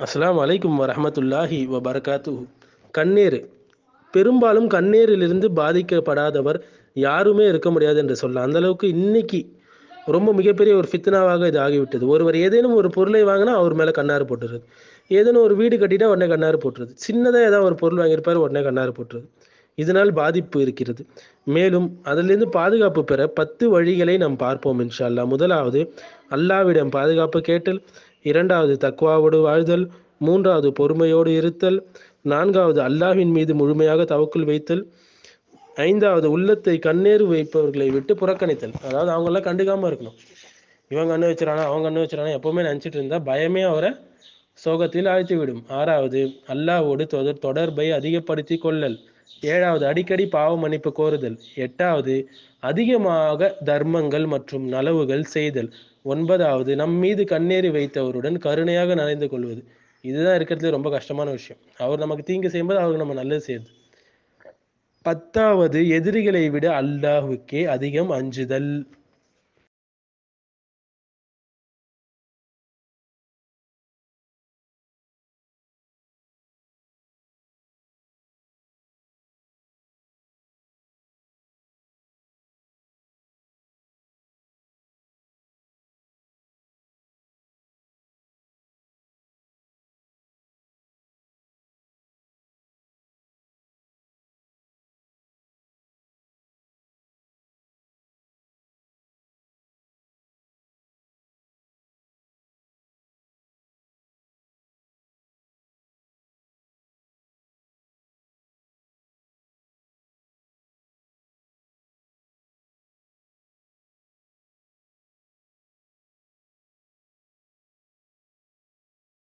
அஸ்ஸலாமு அலைக்கும் வரஹ்மத்துல்லாஹி வபரகாத்துஹு கண்ணீர் பெரும்பாலும் கண்ணீரிலிருந்து பாதிக்கப்படாதவர் யாருமே இருக்க முடியாது என்று சொல்லலாம் அந்த அளவுக்கு இன்னைக்கு ரொம்ப மிகப்பெரிய ஒரு ஃபித்னாவாக இது ஆகிவிட்டது ஒருவர் ஏதேனும் ஒரு பொருளை வாங்கினா அவர் மேலே கண்ணாறு போட்டுருது ஏதேனும் ஒரு வீடு கட்டிட்டா உடனே கண்ணாறு போட்டுருது சின்னதாக ஏதாவது ஒரு பொருள் வாங்கியிருப்பார் உடனே கண்ணாறு போட்டுருது இதனால் பாதிப்பு இருக்கிறது மேலும் அதிலிருந்து பாதுகாப்பு பெற பத்து வழிகளை நாம் பார்ப்போம் இன்ஷா அல்லாஹ் முதலாவது அல்லாவிடம் பாதுகாப்பு கேட்டல் இரண்டாவது தக்வாவோடு வாழ்தல் மூன்றாவது பொறுமையோடு இருத்தல் நான்காவது அல்லாஹ்வின் மீது முழுமையாக தவக்குள் வைத்தல் ஐந்தாவது உள்ளத்தை கண்ணேறு வைப்பவர்களை விட்டு புறக்கணித்தல் அதாவது அவங்கெல்லாம் கண்டுக்காம இருக்கணும் இவன் கண்ணு வச்சிடானா அவன் கண்ணு வச்சிடானா எப்பவுமே நினச்சிட்டு இருந்தா பயமே அவரை சோகத்தில் ஆழ்த்தி விடும் ஆறாவது அல்லாஹ்வோடு தொடர் தொடர்பை அதிகப்படுத்தி கொள்ளல் ஏழாவது அடிக்கடி பாவ மன்னிப்பு கோருதல் எட்டாவது அதிகமாக தர்மங்கள் மற்றும் நலவுகள் செய்தல் ஒன்பதாவது நம் மீது கண்ணேறி வைத்தவருடன் கருணையாக நடந்து கொள்வது இதுதான் இருக்கிறதுல ரொம்ப கஷ்டமான விஷயம் அவர் நமக்கு தீங்கு செய்யும்போது அவருக்கு நம்ம நல்லது செய்யுது பத்தாவது எதிரிகளை விட அல்லாஹுக்கே அதிகம் அஞ்சுதல்